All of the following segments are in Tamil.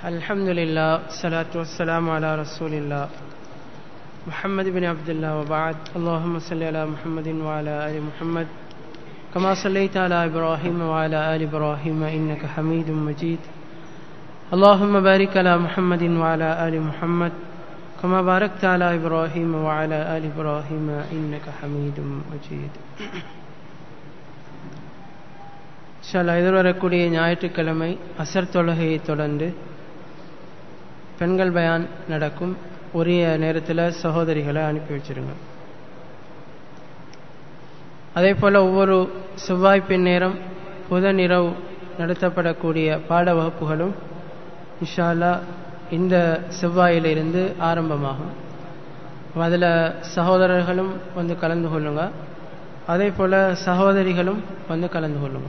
الحمد لله الصلاة والسلام على رسول الله محمد بن عبد الله وبعد اللهم صل على محمد وعلى آل محمد كما صليت على إبراهيم وعلى آل إبراهيم إنك حميد مجيد اللهم بارك على محمد وعلى آل محمد كما باركت على إبراهيم وعلى آل إبراهيم إنك حميد مجيد இன்ஷால்லா எதிர்வரக்கூடிய ஞாயிற்றுக்கிழமை அசர் தொழுகையை தொடர்ந்து பெண்கள் பயான் நடக்கும் உரிய நேரத்தில் சகோதரிகளை அனுப்பி வச்சிருங்க அதே போல் ஒவ்வொரு செவ்வாய் பின் நேரம் புதன் இரவு நடத்தப்படக்கூடிய பாட வகுப்புகளும் இன்ஷால்லா இந்த செவ்வாயிலிருந்து ஆரம்பமாகும் அதில் சகோதரர்களும் வந்து கலந்து கொள்ளுங்க அதே போல் சகோதரிகளும் வந்து கலந்து கொள்ளுங்க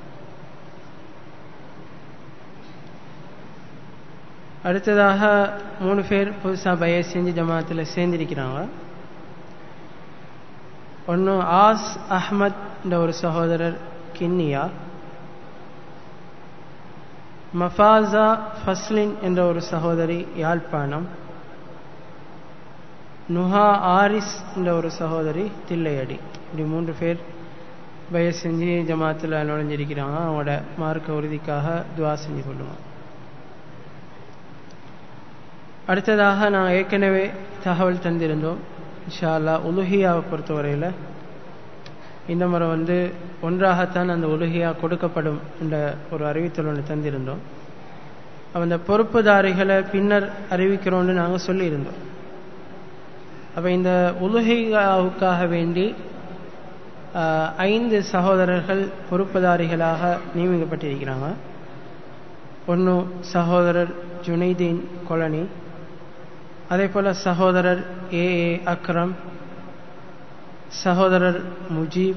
அடுத்ததாக மூணு பேர் புதுசாக பய செஞ்சு ஜமாத்தில் சேர்ந்திருக்கிறாங்க ஒன்று ஆஸ் அஹ்மத் என்ற ஒரு சகோதரர் கின்னியா மஃபாசா ஃபஸ்லின் என்ற ஒரு சகோதரி யாழ்ப்பாணம் நுஹா ஆரிஸ் என்ற ஒரு சகோதரி தில்லையடி இப்படி மூன்று பேர் பய செஞ்சு ஜமாத்தில் நுழைஞ்சிருக்கிறாங்க அவங்களோட மார்க்க உறுதிக்காக துவா செஞ்சு கொள்ளுவோம் அடுத்ததாக நான் ஏற்கனவே தகவல் தந்திருந்தோம் இன்ஷா அல்லா உலுஹியாவை பொறுத்தவரையில் இந்த முறை வந்து ஒன்றாகத்தான் அந்த உலுஹியா கொடுக்கப்படும் என்ற ஒரு அறிவித்தல் ஒன்று தந்திருந்தோம் அந்த பொறுப்புதாரிகளை பின்னர் அறிவிக்கிறோன்னு நாங்கள் சொல்லியிருந்தோம் அப்போ இந்த உலுஹியாவுக்காக வேண்டி ஐந்து சகோதரர்கள் பொறுப்புதாரிகளாக நியமிக்கப்பட்டிருக்கிறாங்க ஒன்று சகோதரர் ஜுனைதீன் கொலனி அதே போல் சகோதரர் ஏ ஏ அக்ரம் சகோதரர் முஜீப்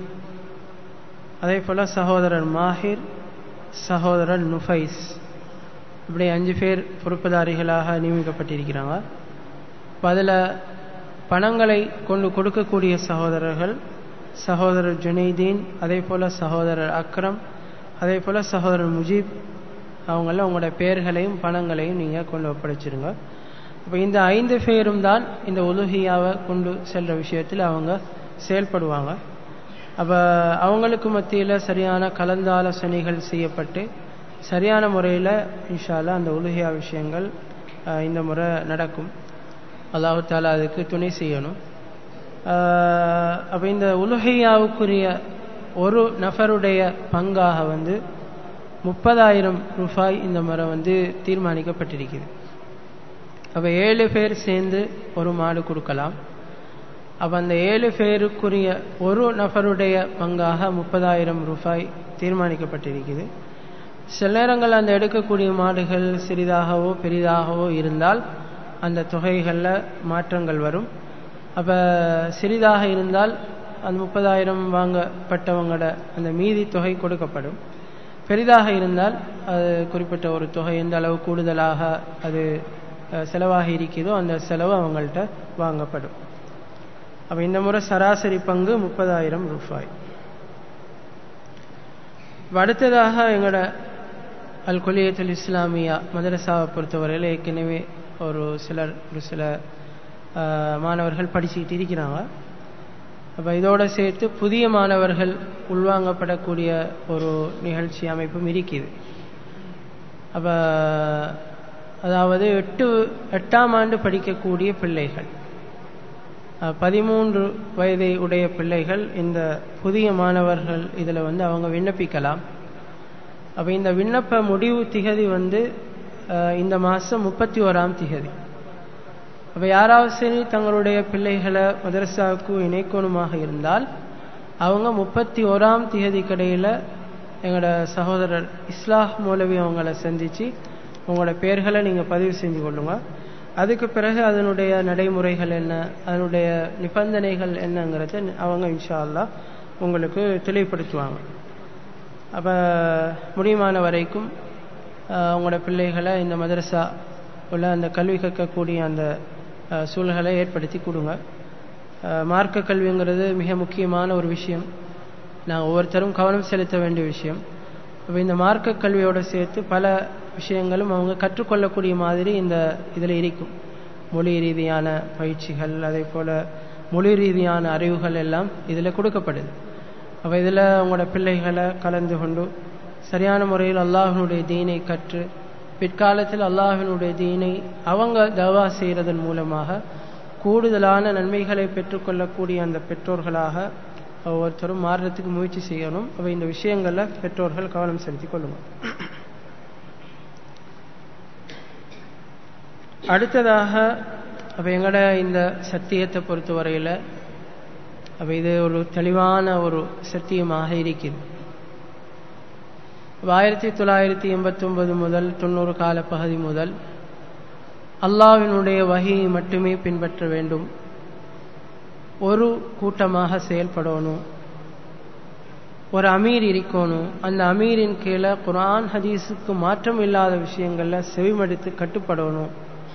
அதே போல் சகோதரர் மாஹிர் சகோதரர் நுஃபைஸ் இப்படி அஞ்சு பேர் பொறுப்புதாரிகளாக நியமிக்கப்பட்டிருக்கிறாங்க இப்போ அதில் பணங்களை கொண்டு கொடுக்கக்கூடிய சகோதரர்கள் சகோதரர் ஜுனைதீன் அதே போல் சகோதரர் அக்ரம் அதே போல் சகோதரர் முஜீப் அவங்கள உங்களோட பெயர்களையும் பணங்களையும் நீங்கள் கொண்டு ஒப்படைச்சிருங்க இப்போ இந்த ஐந்து பேரும் தான் இந்த உலுகியாவை கொண்டு செல்கிற விஷயத்தில் அவங்க செயல்படுவாங்க அப்போ அவங்களுக்கு மத்தியில் சரியான கலந்தாலோசனைகள் செய்யப்பட்டு சரியான முறையில் இன்ஷால்லா அந்த உலுகியா விஷயங்கள் இந்த முறை நடக்கும் அல்லாஹு தாலா அதுக்கு துணை செய்யணும் அப்போ இந்த உலுகையாவுக்குரிய ஒரு நபருடைய பங்காக வந்து முப்பதாயிரம் ரூபாய் இந்த முறை வந்து தீர்மானிக்கப்பட்டிருக்குது அப்போ ஏழு பேர் சேர்ந்து ஒரு மாடு கொடுக்கலாம் அப்போ அந்த ஏழு பேருக்குரிய ஒரு நபருடைய பங்காக முப்பதாயிரம் ரூபாய் தீர்மானிக்கப்பட்டிருக்குது சில நேரங்கள் அந்த எடுக்கக்கூடிய மாடுகள் சிறிதாகவோ பெரிதாகவோ இருந்தால் அந்த தொகைகளில் மாற்றங்கள் வரும் அப்போ சிறிதாக இருந்தால் அந்த முப்பதாயிரம் வாங்கப்பட்டவங்களோட அந்த மீதி தொகை கொடுக்கப்படும் பெரிதாக இருந்தால் அது குறிப்பிட்ட ஒரு தொகை எந்த அளவு கூடுதலாக அது செலவாகி இருக்கிறதோ அந்த செலவு அவங்கள்ட்ட வாங்கப்படும் அப்போ இந்த முறை சராசரி பங்கு முப்பதாயிரம் ரூபாய் அடுத்ததாக எங்களோட அல் கொலியத்துல் இஸ்லாமியா மதரசாவை பொறுத்தவரையில் ஏற்கனவே ஒரு சிலர் ஒரு சில மாணவர்கள் படிச்சுக்கிட்டு இருக்கிறாங்க அப்போ இதோடு சேர்த்து புதிய மாணவர்கள் உள்வாங்கப்படக்கூடிய ஒரு நிகழ்ச்சி அமைப்பும் இருக்குது அப்போ அதாவது எட்டு எட்டாம் ஆண்டு படிக்கக்கூடிய பிள்ளைகள் பதிமூன்று வயதை உடைய பிள்ளைகள் இந்த புதிய மாணவர்கள் இதில் வந்து அவங்க விண்ணப்பிக்கலாம் அப்போ இந்த விண்ணப்ப முடிவு திகதி வந்து இந்த மாதம் முப்பத்தி ஓராம் திகதி அப்போ யாராவது சரி தங்களுடைய பிள்ளைகளை மதரசாவுக்கு இணைக்கணுமாக இருந்தால் அவங்க முப்பத்தி ஓராம் திகதி கடையில் எங்களோட சகோதரர் இஸ்லாஹ் மூலவி அவங்கள சந்தித்து உங்களோட பெயர்களை நீங்கள் பதிவு செஞ்சு கொள்ளுங்க அதுக்கு பிறகு அதனுடைய நடைமுறைகள் என்ன அதனுடைய நிபந்தனைகள் என்னங்கிறத அவங்க இன்ஷா அல்லா உங்களுக்கு தெளிவுபடுத்துவாங்க அப்போ முடியுமான வரைக்கும் உங்களோட பிள்ளைகளை இந்த மதரசா உள்ள அந்த கல்வி கற்கக்கூடிய அந்த சூழல்களை ஏற்படுத்தி கொடுங்க மார்க்க கல்விங்கிறது மிக முக்கியமான ஒரு விஷயம் நாங்கள் ஒவ்வொருத்தரும் கவனம் செலுத்த வேண்டிய விஷயம் அப்போ இந்த மார்க்க கல்வியோடு சேர்த்து பல விஷயங்களும் அவங்க கற்றுக்கொள்ளக்கூடிய மாதிரி இந்த இதில் இருக்கும் மொழி ரீதியான பயிற்சிகள் அதே போல் மொழி ரீதியான அறிவுகள் எல்லாம் இதில் கொடுக்கப்படுது அப்போ இதில் அவங்களோட பிள்ளைகளை கலந்து கொண்டு சரியான முறையில் அல்லாஹினுடைய தீனை கற்று பிற்காலத்தில் அல்லாஹினுடைய தீனை அவங்க தவா செய்கிறதன் மூலமாக கூடுதலான நன்மைகளை பெற்றுக்கொள்ளக்கூடிய அந்த பெற்றோர்களாக ஒவ்வொருத்தரும் மாறுறதுக்கு முயற்சி செய்யணும் அப்போ இந்த விஷயங்களில் பெற்றோர்கள் கவனம் செலுத்தி கொள்ளுங்க அடுத்ததாக அப்போ எங்களோட இந்த சத்தியத்தை பொறுத்தவரையில் அப்போ இது ஒரு தெளிவான ஒரு சத்தியமாக இருக்குது ஆயிரத்தி தொள்ளாயிரத்தி எண்பத்தொன்பது முதல் தொண்ணூறு கால பகுதி முதல் அல்லாவினுடைய வகையை மட்டுமே பின்பற்ற வேண்டும் ஒரு கூட்டமாக செயல்படணும் ஒரு அமீர் இருக்கணும் அந்த அமீரின் கீழே குரான் ஹதீஸுக்கு மாற்றம் இல்லாத விஷயங்கள்ல செவிமடித்து கட்டுப்படணும்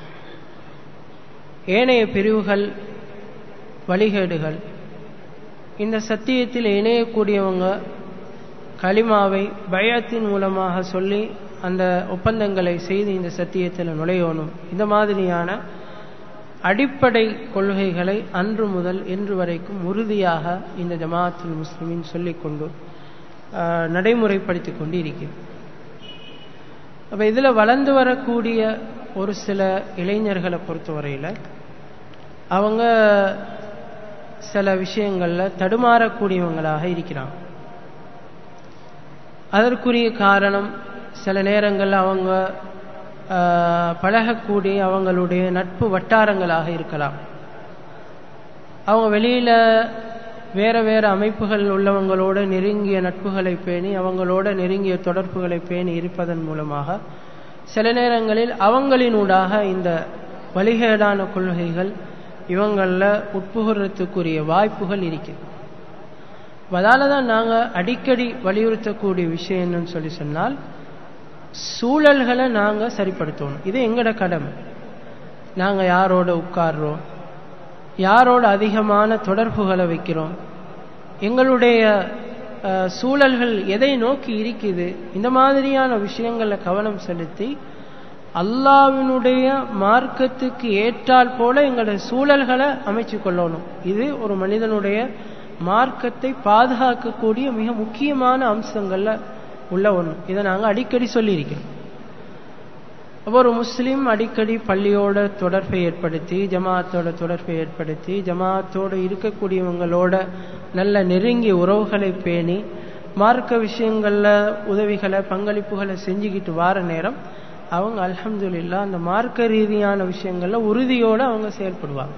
ஏனைய பிரிவுகள் வழிகேடுகள் இந்த சத்தியத்தில் இணையக்கூடியவங்க களிமாவை பயத்தின் மூலமாக சொல்லி அந்த ஒப்பந்தங்களை செய்து இந்த சத்தியத்தில் நுழையணும் இந்த மாதிரியான அடிப்படை கொள்கைகளை அன்று முதல் இன்று வரைக்கும் உறுதியாக இந்த ஜமாத்துல் முஸ்லிமின் சொல்லிக்கொண்டு நடைமுறைப்படுத்தி கொண்டு இருக்கிறது அப்போ இதில் வளர்ந்து வரக்கூடிய ஒரு சில இளைஞர்களை பொறுத்தவரையில் அவங்க சில விஷயங்களில் தடுமாறக்கூடியவங்களாக இருக்கிறாங்க அதற்குரிய காரணம் சில நேரங்களில் அவங்க பழகக்கூடிய அவங்களுடைய நட்பு வட்டாரங்களாக இருக்கலாம் அவங்க வெளியில் வேற வேற அமைப்புகள் உள்ளவங்களோட நெருங்கிய நட்புகளை பேணி அவங்களோட நெருங்கிய தொடர்புகளை பேணி இருப்பதன் மூலமாக சில நேரங்களில் அவங்களினூடாக இந்த வழிகேடான கொள்கைகள் இவங்களில் உட்புகிறதுக்குரிய வாய்ப்புகள் இருக்குது அதால தான் நாங்கள் அடிக்கடி வலியுறுத்தக்கூடிய விஷயம் என்னன்னு சொல்லி சொன்னால் சூழல்களை நாங்கள் சரிப்படுத்தணும் இது எங்களோட கடமை நாங்கள் யாரோட உட்கார்றோம் யாரோட அதிகமான தொடர்புகளை வைக்கிறோம் எங்களுடைய சூழல்கள் எதை நோக்கி இருக்குது இந்த மாதிரியான விஷயங்களில் கவனம் செலுத்தி அல்லாவினுடைய மார்க்கத்துக்கு ஏற்றால் போல எங்களுடைய சூழல்களை அமைச்சு கொள்ளணும் இது ஒரு மனிதனுடைய மார்க்கத்தை பாதுகாக்கக்கூடிய மிக முக்கியமான அம்சங்கள்ல உள்ள ஒன்று இதை நாங்கள் அடிக்கடி சொல்லியிருக்கிறோம் அப்போ ஒரு முஸ்லீம் அடிக்கடி பள்ளியோட தொடர்பை ஏற்படுத்தி ஜமாத்தோட தொடர்பை ஏற்படுத்தி ஜமாத்தோடு இருக்கக்கூடியவங்களோட நல்ல நெருங்கிய உறவுகளை பேணி மார்க்க விஷயங்களில் உதவிகளை பங்களிப்புகளை செஞ்சுக்கிட்டு வார நேரம் அவங்க அலமதுல்லா அந்த மார்க்க ரீதியான விஷயங்களில் உறுதியோடு அவங்க செயல்படுவாங்க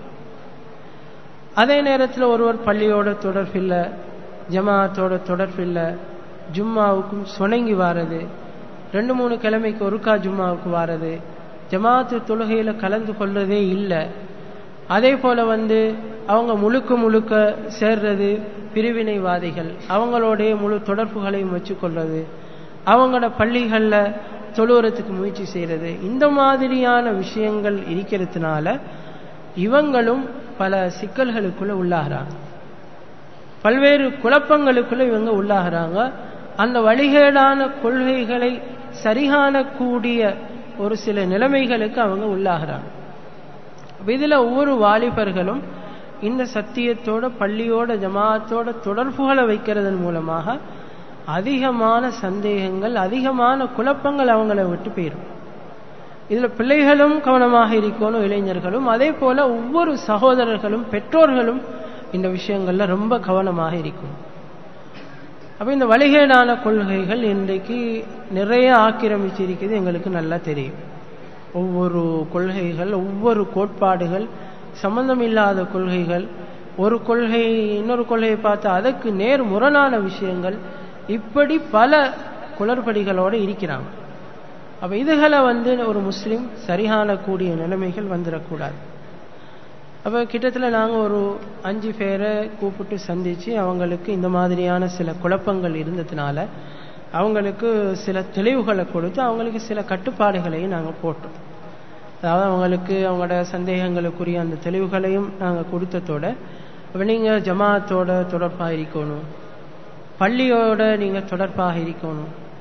அதே நேரத்தில் ஒருவர் பள்ளியோட தொடர்பில்லை ஜமாத்தோட தொடர்பில்லை ஜும்மாவுக்கும் சுணங்கி வாரது ரெண்டு மூணு கிழமைக்கு ஒருக்கா ஜும்மாவுக்கு வாரது ஜமாத்து தொழுகையில் கலந்து கொள்றதே இல்லை அதே போல் வந்து அவங்க முழுக்க முழுக்க சேர்றது பிரிவினைவாதிகள் அவங்களோடைய முழு தொடர்புகளையும் வச்சுக்கொள்றது அவங்களோட பள்ளிகளில் தொழுவுறதுக்கு முயற்சி செய்கிறது இந்த மாதிரியான விஷயங்கள் இருக்கிறதுனால இவங்களும் பல சிக்கல்களுக்குள்ள உள்ளாகிறாங்க பல்வேறு குழப்பங்களுக்குள்ள இவங்க உள்ளாகிறாங்க அந்த வழிகேடான கொள்கைகளை சரிகாணக்கூடிய ஒரு சில நிலைமைகளுக்கு அவங்க உள்ளாகிறாங்க இதில் ஒவ்வொரு வாலிபர்களும் இந்த சத்தியத்தோட பள்ளியோட ஜமாத்தோட தொடர்புகளை வைக்கிறதன் மூலமாக அதிகமான சந்தேகங்கள் அதிகமான குழப்பங்கள் அவங்கள விட்டு போயிடும் இதில் பிள்ளைகளும் கவனமாக இருக்கணும் இளைஞர்களும் அதே போல ஒவ்வொரு சகோதரர்களும் பெற்றோர்களும் இந்த விஷயங்கள்ல ரொம்ப கவனமாக இருக்கும் அப்போ இந்த வழிகேடான கொள்கைகள் இன்றைக்கு நிறைய ஆக்கிரமிச்சிருக்கிறது எங்களுக்கு நல்லா தெரியும் ஒவ்வொரு கொள்கைகள் ஒவ்வொரு கோட்பாடுகள் சம்பந்தம் இல்லாத கொள்கைகள் ஒரு கொள்கை இன்னொரு கொள்கையை பார்த்து அதற்கு நேர் முரணான விஷயங்கள் இப்படி பல குளறுபடிகளோடு இருக்கிறாங்க அப்போ இதுகளை வந்து ஒரு முஸ்லீம் சரிகாணக்கூடிய நிலைமைகள் வந்துடக்கூடாது அப்போ கிட்டத்தட்ட நாங்கள் ஒரு அஞ்சு பேரை கூப்பிட்டு சந்தித்து அவங்களுக்கு இந்த மாதிரியான சில குழப்பங்கள் இருந்ததுனால அவங்களுக்கு சில தெளிவுகளை கொடுத்து அவங்களுக்கு சில கட்டுப்பாடுகளையும் நாங்கள் போட்டோம் அதாவது அவங்களுக்கு அவங்களோட சந்தேகங்களுக்குரிய அந்த தெளிவுகளையும் நாங்கள் கொடுத்ததோட இப்போ நீங்கள் ஜமாத்தோட தொடர்பாக இருக்கணும் பள்ளியோட நீங்கள் தொடர்பாக இருக்கணும்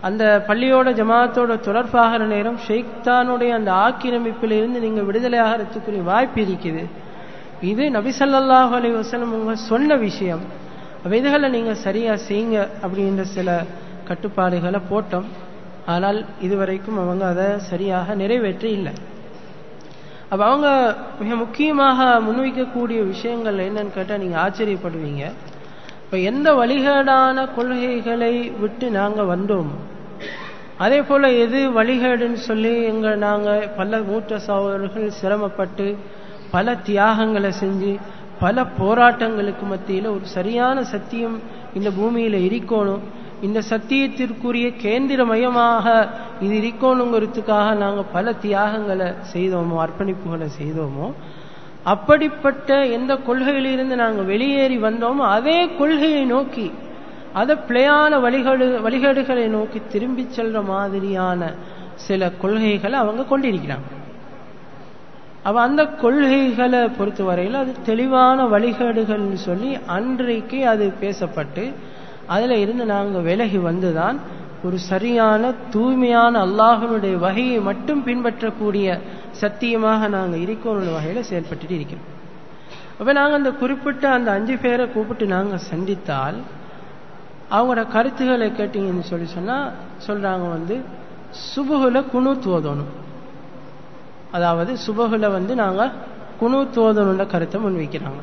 அந்த பள்ளியோட ஜமாத்தோட தொடர்பாகிற நேரம் ஷெய்தானுடைய அந்த ஆக்கிரமிப்பில் இருந்து நீங்க விடுதலை ஆகிறதுக்குரிய வாய்ப்பு இருக்குது இது நபிசல்லாஹு அலி வசலம் உங்க சொன்ன விஷயம் அப்ப இதுகளை நீங்க சரியா செய்யுங்க அப்படின்ற சில கட்டுப்பாடுகளை போட்டோம் ஆனால் இதுவரைக்கும் அவங்க அதை சரியாக நிறைவேற்ற இல்லை அப்ப அவங்க மிக முக்கியமாக முன்வைக்கக்கூடிய விஷயங்கள் என்னன்னு கேட்டால் நீங்க ஆச்சரியப்படுவீங்க இப்ப எந்த வழிகேடான கொள்கைகளை விட்டு நாங்க வந்தோமோ அதே போல எது வழிகேடுன்னு சொல்லி எங்க நாங்க பல மூத்த சகோதரர்கள் சிரமப்பட்டு பல தியாகங்களை செஞ்சு பல போராட்டங்களுக்கு மத்தியில ஒரு சரியான சத்தியம் இந்த பூமியில இருக்கணும் இந்த சத்தியத்திற்குரிய கேந்திர மையமாக இது இருக்கணுங்கிறதுக்காக நாங்க பல தியாகங்களை செய்தோமோ அர்ப்பணிப்புகளை செய்தோமோ அப்படிப்பட்ட எந்த கொள்கையிலிருந்து நாங்கள் வெளியேறி வந்தோமோ அதே கொள்கையை நோக்கி அதை பிழையான வழிகேடு வழிகேடுகளை நோக்கி திரும்பி செல்ற மாதிரியான சில கொள்கைகளை அவங்க கொண்டிருக்கிறாங்க அப்ப அந்த கொள்கைகளை பொறுத்தவரையில் அது தெளிவான வழிகேடுகள்னு சொல்லி அன்றைக்கு அது பேசப்பட்டு அதுல இருந்து நாங்க விலகி வந்துதான் ஒரு சரியான தூய்மையான அல்லாஹனுடைய வகையை மட்டும் பின்பற்றக்கூடிய சத்தியமாக நாங்க இருக்கணும் வகையில செயல்பட்டு இருக்கிறோம் அப்ப நாங்க அந்த குறிப்பிட்ட அந்த அஞ்சு பேரை கூப்பிட்டு நாங்க சந்தித்தால் அவங்களோட கருத்துக்களை கேட்டீங்கன்னு சொல்லி சொன்னா சொல்றாங்க வந்து சுபுகுல குணு தோதணும் அதாவது சுபகுல வந்து நாங்க குணு தோதணுன்ற கருத்தை முன்வைக்கிறாங்க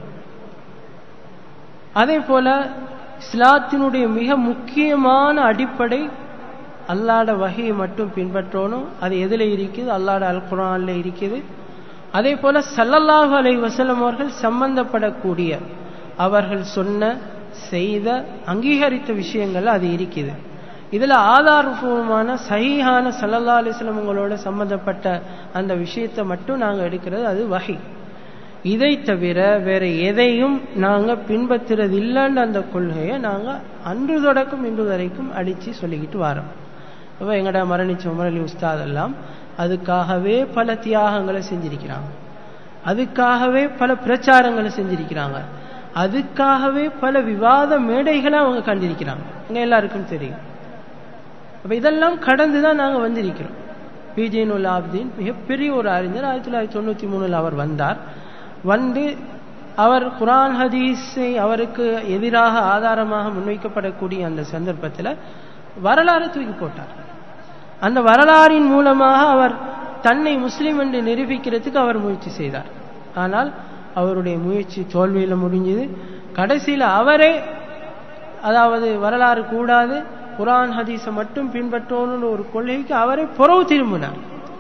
அதே போல இஸ்லாத்தினுடைய மிக முக்கியமான அடிப்படை அல்லாட வகையை மட்டும் பின்பற்றணும் அது எதுல இருக்குது அல்லாட அல் குரான்ல இருக்குது அதே போல சல்லல்லாஹு அலை வசலம் அவர்கள் சம்பந்தப்படக்கூடிய அவர்கள் சொன்ன செய்த அங்கீகரித்த விஷயங்கள் அது இருக்குது இதுல ஆதாரபூர்வமான சகிஹான சல்லல்லா அலிஸ்லம் உங்களோட சம்பந்தப்பட்ட அந்த விஷயத்தை மட்டும் நாங்க எடுக்கிறது அது வகை இதை தவிர வேற எதையும் நாங்க பின்பற்றுறது இல்லைன்ற அந்த கொள்கையை நாங்க அன்று தொடக்கம் இன்று வரைக்கும் அடிச்சு சொல்லிக்கிட்டு வரோம் இப்போ எங்கட மரணிச்ச உமரலி உஸ்தாத் எல்லாம் அதுக்காகவே பல தியாகங்களை செஞ்சிருக்கிறாங்க அதுக்காகவே பல பிரச்சாரங்களை செஞ்சிருக்கிறாங்க அதுக்காகவே பல விவாத மேடைகளை அவங்க கண்டிருக்கிறாங்க எங்க எல்லாருக்கும் தெரியும் அப்ப இதெல்லாம் கடந்துதான் நாங்க வந்திருக்கிறோம் பிஜேனுல் ஆப்தீன் மிகப்பெரிய ஒரு அறிஞர் ஆயிரத்தி தொள்ளாயிரத்தி தொண்ணூத்தி மூணுல அவர் வந்தார் வந்து அவர் குரான் ஹதீஸை அவருக்கு எதிராக ஆதாரமாக முன்வைக்கப்படக்கூடிய அந்த சந்தர்ப்பத்தில் வரலாறு தூக்கி போட்டார் அந்த வரலாறின் மூலமாக அவர் தன்னை முஸ்லிம் என்று நிரூபிக்கிறதுக்கு அவர் முயற்சி செய்தார் ஆனால் அவருடைய முயற்சி தோல்வியில முடிஞ்சது கடைசியில் அவரே அதாவது வரலாறு கூடாது குரான் ஹதீஸை மட்டும் பின்பற்றணும்னு ஒரு கொள்கைக்கு அவரை புறவு திரும்பினார்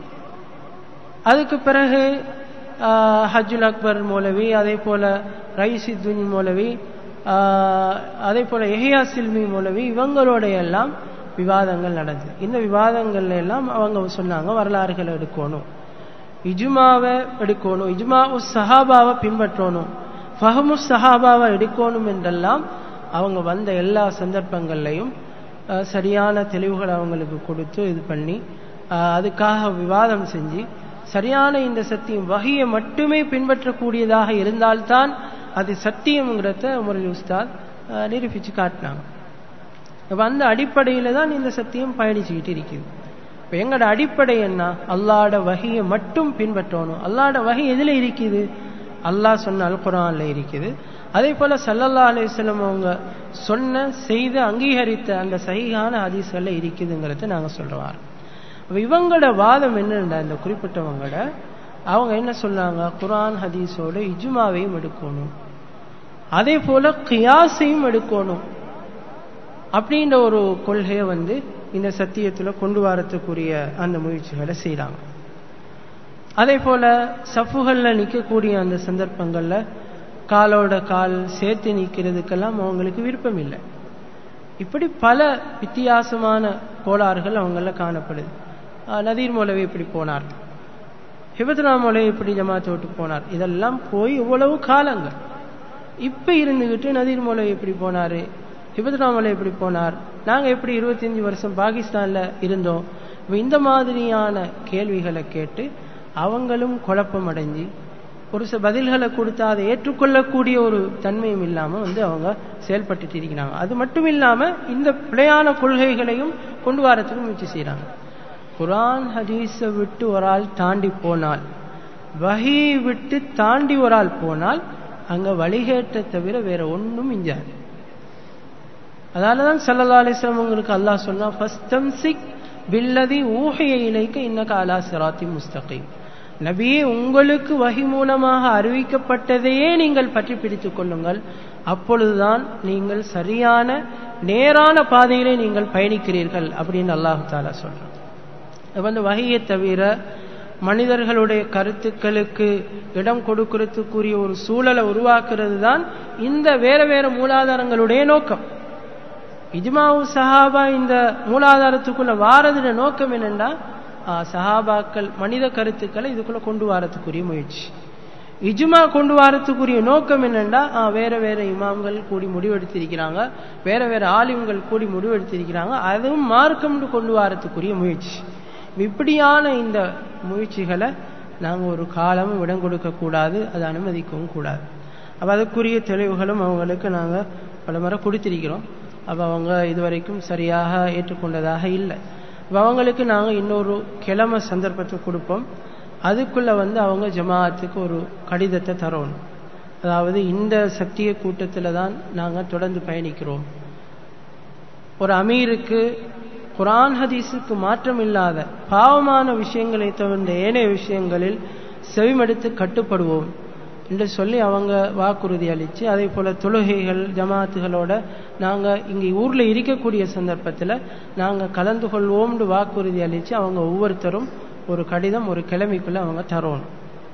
அதுக்கு பிறகு ஹஜ்ஜுல் அக்பர் மௌலவி அதே போல ரைசித்துன் மௌலவி அதே போல எஹியா சில்மி மௌலவி இவங்களோட எல்லாம் விவாதங்கள் நடந்தது இந்த விவாதங்கள்ல எல்லாம் அவங்க சொன்னாங்க வரலாறுகளை எடுக்கணும் இஜுமாவை எடுக்கணும் இஜுமா சஹாபாவை பின்பற்றணும் ஃபஹமு சஹாபாவை எடுக்கணும் என்றெல்லாம் அவங்க வந்த எல்லா சந்தர்ப்பங்கள்லையும் சரியான தெளிவுகளை அவங்களுக்கு கொடுத்து இது பண்ணி அதுக்காக விவாதம் செஞ்சு சரியான இந்த சத்தியம் வகையை மட்டுமே பின்பற்றக்கூடியதாக இருந்தால்தான் அது சத்தியம்ங்கிறத முரளி உஸ்தாத் நிரூபிச்சு காட்டினாங்க அப்ப அந்த அடிப்படையில தான் இந்த சத்தியம் பயணிச்சுக்கிட்டு இருக்குது இப்ப எங்களோட அடிப்படை என்ன அல்லாட வகையை மட்டும் பின்பற்றணும் அல்லாட வகை எதுல இருக்குது அல்லாஹ் சொன்ன அல் குரான்ல இருக்குது அதே போல சல்லல்லா அலிஸ்லம் அவங்க சொன்ன செய்த அங்கீகரித்த அந்த சகிகான ஹதீஸ்கள்ல இருக்குதுங்கிறத நாங்க சொல்றோம் இவங்களோட வாதம் என்னன்னா இந்த குறிப்பிட்டவங்களோட அவங்க என்ன சொன்னாங்க குரான் ஹதீஸோட இஜுமாவையும் எடுக்கணும் அதே போல கியாசையும் எடுக்கணும் அப்படின்ற ஒரு கொள்கையை வந்து இந்த சத்தியத்துல கொண்டு வரத்துக்குரிய அந்த முயற்சிகளை செய்யறாங்க அதே போல சஃப்புகள்ல நிக்கக்கூடிய அந்த சந்தர்ப்பங்கள்ல காலோட கால் சேர்த்து நிற்கிறதுக்கெல்லாம் அவங்களுக்கு விருப்பம் இல்லை இப்படி பல வித்தியாசமான கோளாறுகள் அவங்கள காணப்படுது நதீர் மௌலவி இப்படி போனார் ஹிபத்ரா மௌலவி இப்படி ஜமாத்தை விட்டு போனார் இதெல்லாம் போய் இவ்வளவு காலங்கள் இப்ப இருந்துகிட்டு நதீர் மௌலவி எப்படி போனாரு ஹிபத்ரா மௌலவி எப்படி போனார் நாங்க எப்படி இருபத்தஞ்சு வருஷம் பாகிஸ்தான்ல இருந்தோம் இந்த மாதிரியான கேள்விகளை கேட்டு அவங்களும் குழப்பம் அடைஞ்சு ஒரு சில பதில்களை கொடுத்தா அதை ஏற்றுக்கொள்ளக்கூடிய ஒரு தன்மையும் இல்லாம வந்து அவங்க செயல்பட்டு இருக்கிறாங்க அது மட்டும் இல்லாம இந்த பிழையான கொள்கைகளையும் கொண்டு வரத்துக்கு முயற்சி செய்கிறாங்க குரான் ஹதீஸை விட்டு ஒரு ஆள் தாண்டி போனால் வகி விட்டு தாண்டி ஒரு ஆள் போனால் அங்க வழிகேட்டை தவிர வேற ஒன்றும் இஞ்சாது அதனால தான் சல்லா அலிஸ்லாம் உங்களுக்கு அல்லாஹ் சொன்னா ஃபஸ்தம்சிக் பில்லதி ஊஹைய இலைக்க இன்னக்க அலா சிராத்தி முஸ்தகீம் நபியே உங்களுக்கு வகி மூலமாக அறிவிக்கப்பட்டதையே நீங்கள் பற்றி பிடித்துக் கொள்ளுங்கள் அப்பொழுதுதான் நீங்கள் சரியான நேரான பாதையிலே நீங்கள் பயணிக்கிறீர்கள் அப்படின்னு அல்லாஹு தாலா சொல்றான் வந்து வகையை தவிர மனிதர்களுடைய கருத்துக்களுக்கு இடம் கொடுக்கறதுக்குரிய ஒரு சூழலை உருவாக்குறது தான் இந்த வேற வேற மூலாதாரங்களுடைய நோக்கம் இஜ்மாவு சஹாபா இந்த மூலாதாரத்துக்குள்ள வாரதுட நோக்கம் என்னென்னா சஹாபாக்கள் மனித கருத்துக்களை இதுக்குள்ள கொண்டு வரத்துக்குரிய முயற்சி இஜ்மா கொண்டு வரத்துக்குரிய நோக்கம் என்னென்னா வேற வேற இமாம்கள் கூடி முடிவெடுத்திருக்கிறாங்க வேற வேற ஆலிம்கள் கூடி முடிவெடுத்திருக்கிறாங்க அதுவும் மார்க்கம்னு கொண்டு வரத்துக்குரிய முயற்சி இப்படியான இந்த முயற்சிகளை நாங்கள் ஒரு காலமும் இடம் கொடுக்கக்கூடாது அதை அனுமதிக்கவும் கூடாது அப்போ அதுக்குரிய தெளிவுகளும் அவங்களுக்கு நாங்கள் பல முறை கொடுத்திருக்கிறோம் அப்போ அவங்க இதுவரைக்கும் சரியாக ஏற்றுக்கொண்டதாக இல்லை அப்போ அவங்களுக்கு நாங்கள் இன்னொரு கிழமை சந்தர்ப்பத்தை கொடுப்போம் அதுக்குள்ளே வந்து அவங்க ஜமாஅத்துக்கு ஒரு கடிதத்தை தரணும் அதாவது இந்த சத்திய கூட்டத்தில் தான் நாங்கள் தொடர்ந்து பயணிக்கிறோம் ஒரு அமீருக்கு குரான் ஹதீஸுக்கு மாற்றம் இல்லாத பாவமான விஷயங்களை தவிர்ந்த ஏனைய விஷயங்களில் செவிமடுத்து கட்டுப்படுவோம் என்று சொல்லி அவங்க வாக்குறுதி அளித்து அதே போல் தொழுகைகள் ஜமாத்துகளோட நாங்கள் இங்கே ஊரில் இருக்கக்கூடிய சந்தர்ப்பத்தில் நாங்கள் கலந்து கொள்வோம்னு வாக்குறுதி அளித்து அவங்க ஒவ்வொருத்தரும் ஒரு கடிதம் ஒரு கிழமைக்குள்ளே அவங்க தரணும்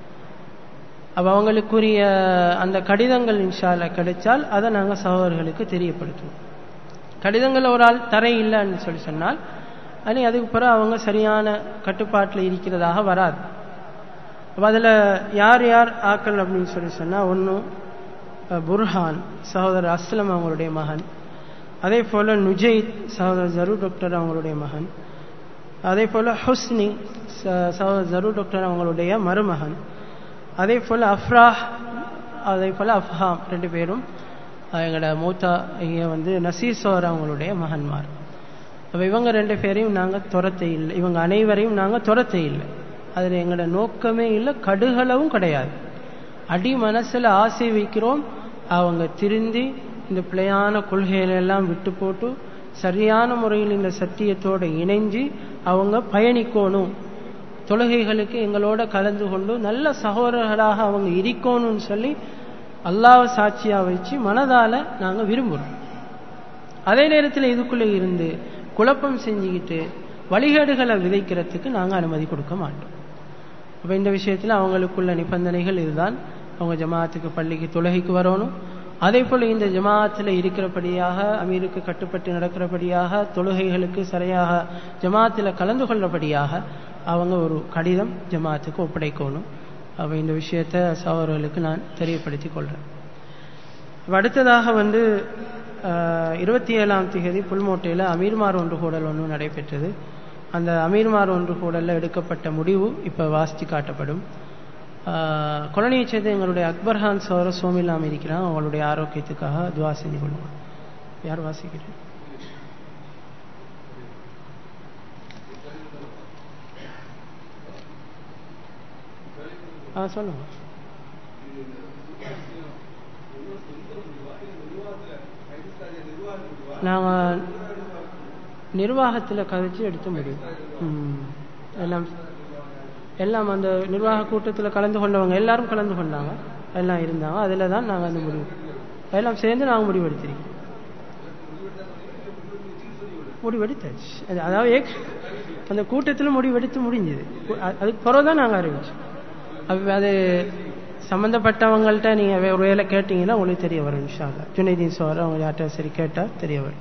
அப்போ அவங்களுக்குரிய அந்த கடிதங்கள் இன்ஷால கிடைச்சால் அதை நாங்கள் சகோதரர்களுக்கு தெரியப்படுத்துவோம் கடிதங்கள் ஒரு ஆள் தரை இல்லைன்னு சொல்லி சொன்னால் அனி அதுக்கு பிறகு அவங்க சரியான கட்டுப்பாட்டில் இருக்கிறதாக வராது அப்போ அதில் யார் யார் ஆக்கள் அப்படின்னு சொல்லி சொன்னால் ஒன்றும் புர்ஹான் சகோதரர் அஸ்லம் அவங்களுடைய மகன் அதே போல் நுஜைத் சகோதரர் ஜரு டாக்டர் அவங்களுடைய மகன் அதே போல் ஹுஸ்னி சகோதரர் ஜரு டாக்டர் அவங்களுடைய மருமகன் அதே போல் அஃப்ராஹ் அதே போல் அஃப்ஹாம் ரெண்டு பேரும் எங்களோட மூத்தா இங்கே வந்து நசீசோர் அவங்களுடைய மகன்மார் அப்போ இவங்க ரெண்டு பேரையும் நாங்கள் துரத்த இல்லை இவங்க அனைவரையும் நாங்கள் துரத்த இல்லை அதில் எங்களோட நோக்கமே இல்லை கடுகளவும் கிடையாது அடி மனசில் ஆசை வைக்கிறோம் அவங்க திருந்தி இந்த பிழையான கொள்கைகளெல்லாம் விட்டு போட்டு சரியான முறையில் இந்த சத்தியத்தோடு இணைஞ்சு அவங்க பயணிக்கணும் தொழுகைகளுக்கு எங்களோட கலந்து கொண்டு நல்ல சகோதரர்களாக அவங்க இருக்கணும்னு சொல்லி அல்லாவை சாட்சியாக வச்சு மனதால் நாங்கள் விரும்புகிறோம் அதே நேரத்தில் இதுக்குள்ளே இருந்து குழப்பம் செஞ்சுக்கிட்டு வழிகேடுகளை விதைக்கிறதுக்கு நாங்கள் அனுமதி கொடுக்க மாட்டோம் அப்போ இந்த விஷயத்தில் அவங்களுக்குள்ள நிபந்தனைகள் இதுதான் அவங்க ஜமாத்துக்கு பள்ளிக்கு தொழுகைக்கு வரணும் அதே போல் இந்த ஜமாத்தில் இருக்கிறபடியாக அமீருக்கு கட்டுப்பட்டு நடக்கிறபடியாக தொழுகைகளுக்கு சரியாக ஜமாத்தில் கலந்து கொள்ளபடியாக அவங்க ஒரு கடிதம் ஜமாத்துக்கு ஒப்படைக்கணும் அப்போ இந்த விஷயத்தை சகோதரர்களுக்கு நான் தெரியப்படுத்தி கொள்கிறேன் அடுத்ததாக வந்து இருபத்தி ஏழாம் தேதி புல்மோட்டையில் அமீர்மார் ஒன்று கூடல் ஒன்று நடைபெற்றது அந்த அமீர்மார் ஒன்று கூடலில் எடுக்கப்பட்ட முடிவு இப்போ வாசித்து காட்டப்படும் கொலனியை சேர்ந்த எங்களுடைய அக்பர்ஹான் சோர சோமில்லாம் இருக்கிறான் அவங்களுடைய ஆரோக்கியத்துக்காக துவா செஞ்சு கொள்ளுவாங்க யார் வாசிக்கிறேன் ஆ சொல்லுங்க நாங்கள் நிர்வாகத்தில் கதைச்சு எடுத்த முடியும் எல்லாம் எல்லாம் அந்த நிர்வாக கூட்டத்தில் கலந்து கொண்டவங்க எல்லாரும் கலந்து கொண்டாங்க எல்லாம் இருந்தாங்க அதில் தான் நாங்கள் அந்த முடிவு எல்லாம் சேர்ந்து நாங்கள் முடிவெடுத்திருக்கோம் முடிவெடுத்தாச்சு அது அதாவது அந்த கூட்டத்தில் முடிவெடுத்து முடிஞ்சது அதுக்கு பிறகு தான் நாங்கள் அறிவிச்சோம் அது அது சம்மந்தப்பட்டவங்கள்ட்ட நீங்கள் ஒரு வேலை கேட்டிங்கன்னா உங்களுக்கு தெரிய வரும் விஷால ஜுனைதீன் சோர் அவங்க யார்கிட்ட சரி கேட்டால் தெரிய வரும்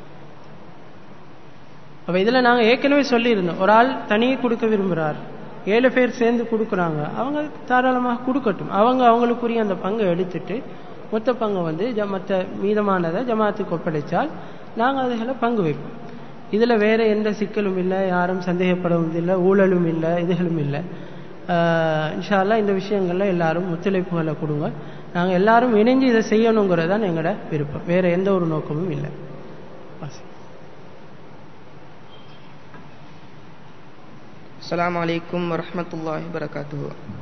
அப்போ இதில் நாங்கள் ஏற்கனவே சொல்லியிருந்தோம் ஒரு ஆள் தனியே கொடுக்க விரும்புகிறார் ஏழு பேர் சேர்ந்து கொடுக்குறாங்க அவங்க தாராளமாக கொடுக்கட்டும் அவங்க அவங்களுக்குரிய அந்த பங்கை எடுத்துட்டு மொத்த பங்கை வந்து மற்ற மீதமானதை ஜமாத்துக்கு ஒப்படைச்சால் நாங்கள் அதுகளை பங்கு வைப்போம் இதில் வேறு எந்த சிக்கலும் இல்லை யாரும் சந்தேகப்படவும் இல்லை ஊழலும் இல்லை இதுகளும் இல்லை இன்ஷால்லா இந்த விஷயங்களில் எல்லாரும் ஒத்துழைப்புகளை கொடுங்க நாங்கள் எல்லாரும் இணைஞ்சு இதை செய்யணுங்கிறது தான் எங்களோட விருப்பம் வேறு எந்த ஒரு நோக்கமும் இல்லை வாசி அஸ்ஸலாமு அலைக்கும் வரஹ்மத்துல்லாஹி வரகாத்துஹு